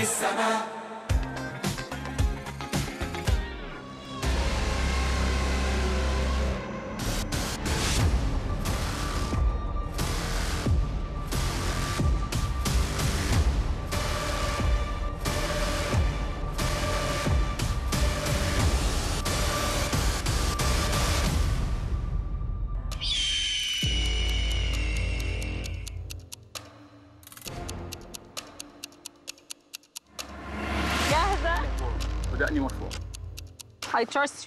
السماء جاهزة ودقني مرفوع I trust you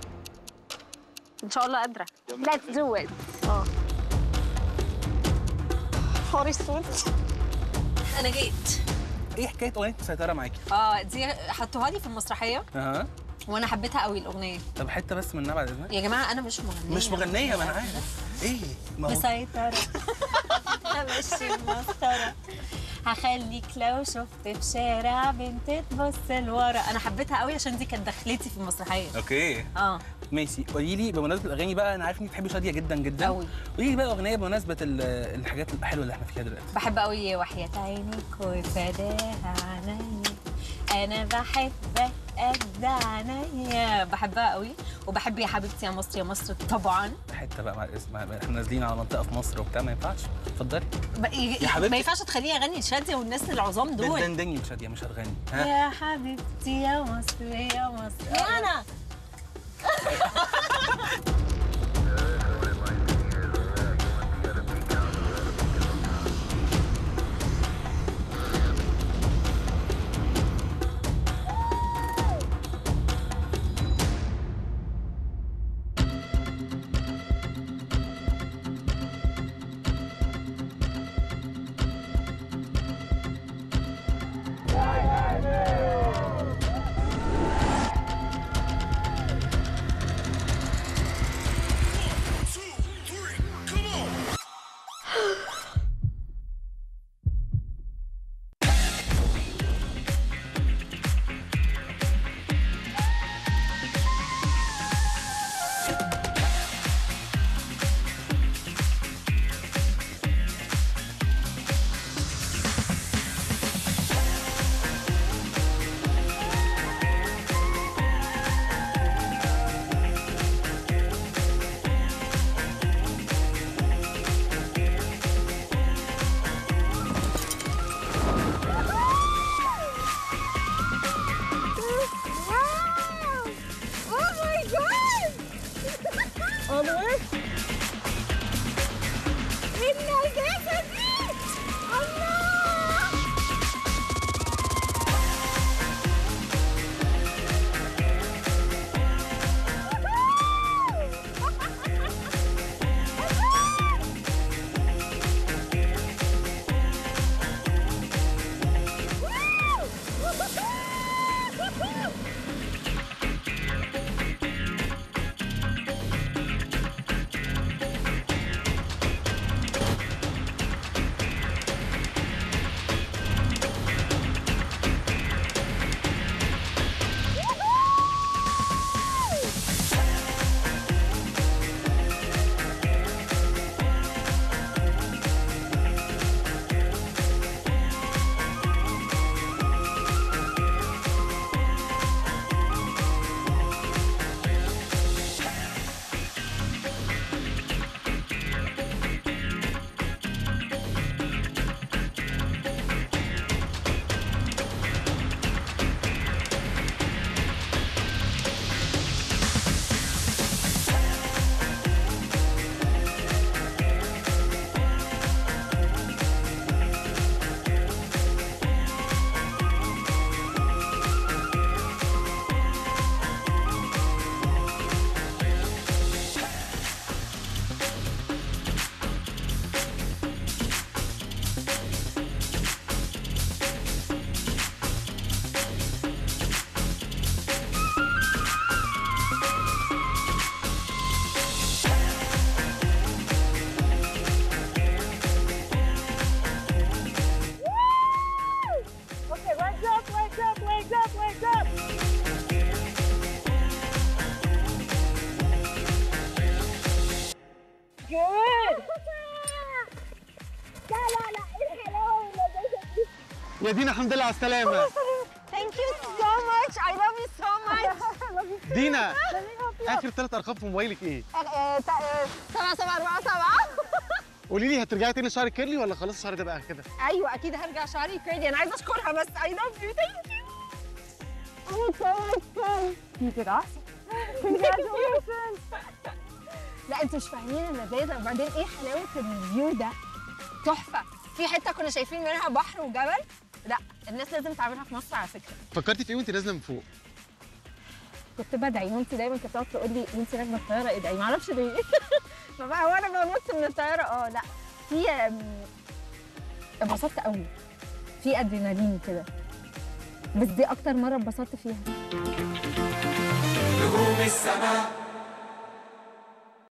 إن شاء الله قادرة Let's do it اه حوري اسود انا جيت ايه حكايه اغنيه مسيطره معاكي؟ اه دي حطوها لي في المسرحيه اها وانا حبيتها قوي الاغنيه طب حته بس منها بعد اذنك يا جماعه انا مش مغنيه مش مغنيه ما انا عارف ايه ما هو مسيطره همشي مسطره هخليك لو شفت في شارع بنت تبص لورا انا حبيتها قوي عشان دي كانت دخلتي في المسرحيه اوكي اه ماشي قولي لي بمناسبه الاغاني بقى انا عارف انك بتحبي شاديه جدا جدا أوي. قولي لي بقى اغنيه بمناسبه ال- الحاجات الحلوه اللي احنا فيها دلوقتي بحب قوي وحياة عينيك وفداها عنيا انا بحبك قد عينيا بحبها قوي وبحب يا حبيبتي يا مصر يا مصر طبعا حته بقى مع الاسم احنا نازلين على منطقه في مصر وبتاع ما ينفعش اتفضلي ب- ي- حبيبتي. ما ينفعش تخليني اغني شاديه والناس العظام دول بتدندني شاديه مش هتغني ها يا حبيبتي يا مصر يا مصر انا يا دينا الحمد لله على السلامة دينا اخر ثلاث ارقام في موبايلك ايه سبعة سبعة أربعة سبعة قولي لي هترجعي تاني شعرك كيرلي ولا خلاص الشعر ده بقى كده أيوة أكيد هرجع شعري كريدي أنا عايزة أشكرها بس I love you thank you كده أحسن لا انتوا مش فاهمين اللذاذه وبعدين ايه حلاوه الفيو ده تحفه في حته كنا شايفين منها بحر وجبل لا الناس لازم تعملها في مصر على فكره فكرتي في ايه وانت نازله من فوق كنت بدعي مامتي دايما كانت تقعد تقول لي وانت راكبه الطياره ادعي ما اعرفش ليه فبقى هو انا بنط من الطياره اه لا في أم، انبسطت قوي في ادرينالين كده بس دي اكتر مره اتبسطت فيها نجوم السماء